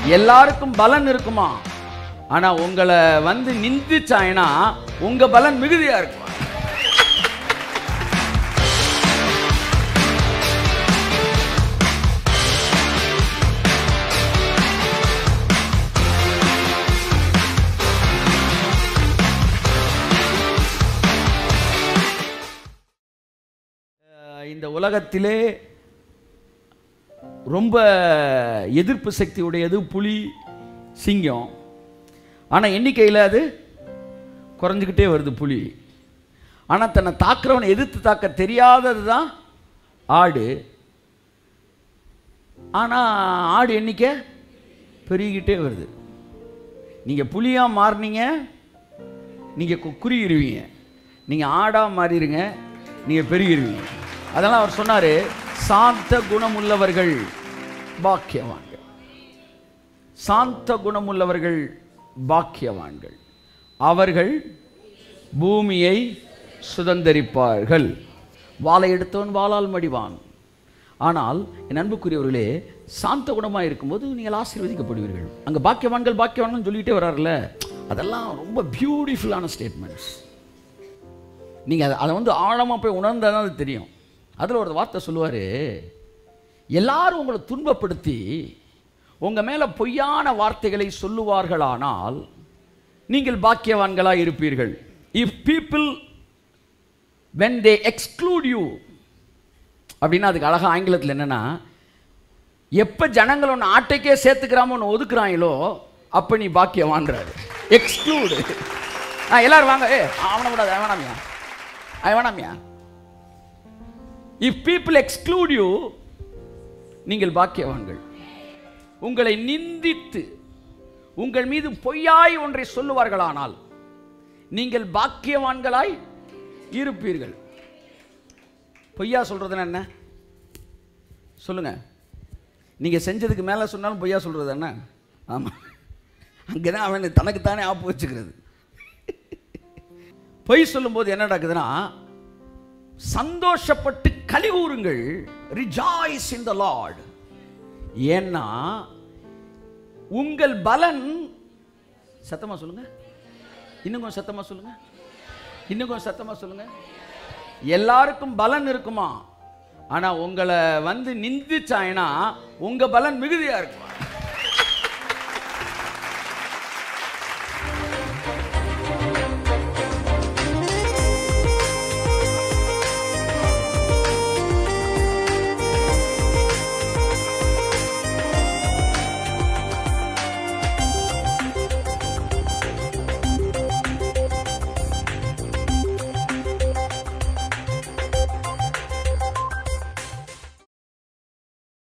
எல்லாருக்கும் பலன் இருக்குமா ஆனா உங்களை வந்து நிந்திச்சாயினா உங்க பலன் மிகுதியா இருக்குமா அஹ் இந்த உலகத்திலே ரொம்ப எதிர்ப்பு சக்தி உடையது புலி சிங்கம் ஆனால் எண்ணிக்கையில் அது குறைஞ்சிக்கிட்டே வருது புலி ஆனால் தன்னை தாக்குறவனை எதிர்த்து தாக்க தெரியாதது தான் ஆடு ஆனால் ஆடு எண்ணிக்கை பெருகிக்கிட்டே வருது நீங்கள் புலியாக மாறினீங்க நீங்கள் குறுகிடுவீங்க நீங்கள் ஆடாக மாறிடுங்க நீங்கள் பெருகிடுவீங்க அதெல்லாம் அவர் சொன்னார் சாந்த குணமுள்ளவர்கள் பாக்கியவான்கள் சாந்த குணமுள்ளவர்கள் பாக்கியவான்கள் அவர்கள் பூமியை சுதந்தரிப்பார்கள் வாளை எடுத்தவன் வாளால் மடிவான் ஆனால் என் அன்புக்குரியவர்களே சாந்த குணமாக இருக்கும்போது நீங்கள் ஆசீர்வதிக்கப்படுவீர்கள் அங்கே பாக்கியவான்கள் பாக்கியவான்கள் சொல்லிக்கிட்டே வராருல்ல அதெல்லாம் ரொம்ப பியூட்டிஃபுல்லான ஸ்டேட்மெண்ட்ஸ் நீங்கள் அதை அதை வந்து ஆழமாக போய் உணர்ந்தால் தான் அது தெரியும் அதில் ஒரு வார்த்தை சொல்லுவார் எல்லாரும் உங்களை துன்பப்படுத்தி உங்கள் மேலே பொய்யான வார்த்தைகளை சொல்லுவார்களானால் நீங்கள் பாக்கியவான்களாக இருப்பீர்கள் if people when they exclude you அப்படின்னா அதுக்கு அழகா ஆங்கிலத்தில் என்னன்னா எப்போ ஜனங்கள் ஒன்று ஆட்டைக்கே சேர்த்துக்கிறாம ஒன்று ஒதுக்குறாங்களோ அப்போ நீ பாக்கியவான்றாரு எக்ஸ்க்ளூடு ஆ எல்லாரும் வாங்க ஏ அவனை விடாது அவன் வேணாமியா அவன் வேணாமியா இஃப் பீப்புள் எக்ஸ்க்ளூட் யூ நீங்கள் பாக்கியவான்கள் உங்களை நிந்தித்து உங்கள் மீது பொய்யாய் ஒன்றை சொல்லுவார்களானால் நீங்கள் பாக்கியவான்களாய் இருப்பீர்கள் பொய்யா சொல்றதுன்னா என்ன சொல்லுங்க நீங்க செஞ்சதுக்கு மேல சொன்னாலும் பொய்யா சொல்றது என்ன ஆமா அங்கதான் அவன் தனக்குத்தானே ஆப்பு வச்சுக்கிறது பொய் சொல்லும்போது என்ன நடக்குதுன்னா சந்தோஷப்பட்டு கலிகூறுங்கள் ரிஜாய்ஸ் இன் த லார்ட் ஏன்னா உங்கள் பலன் சத்தமா சொல்லுங்க இன்னும் கொஞ்சம் சத்தமா சொல்லுங்க இன்னும் கொஞ்சம் சத்தமா சொல்லுங்க எல்லாருக்கும் பலன் இருக்குமா ஆனா உங்களை வந்து நிந்திச்சாயினா உங்க பலன் மிகுதியா இருக்கும்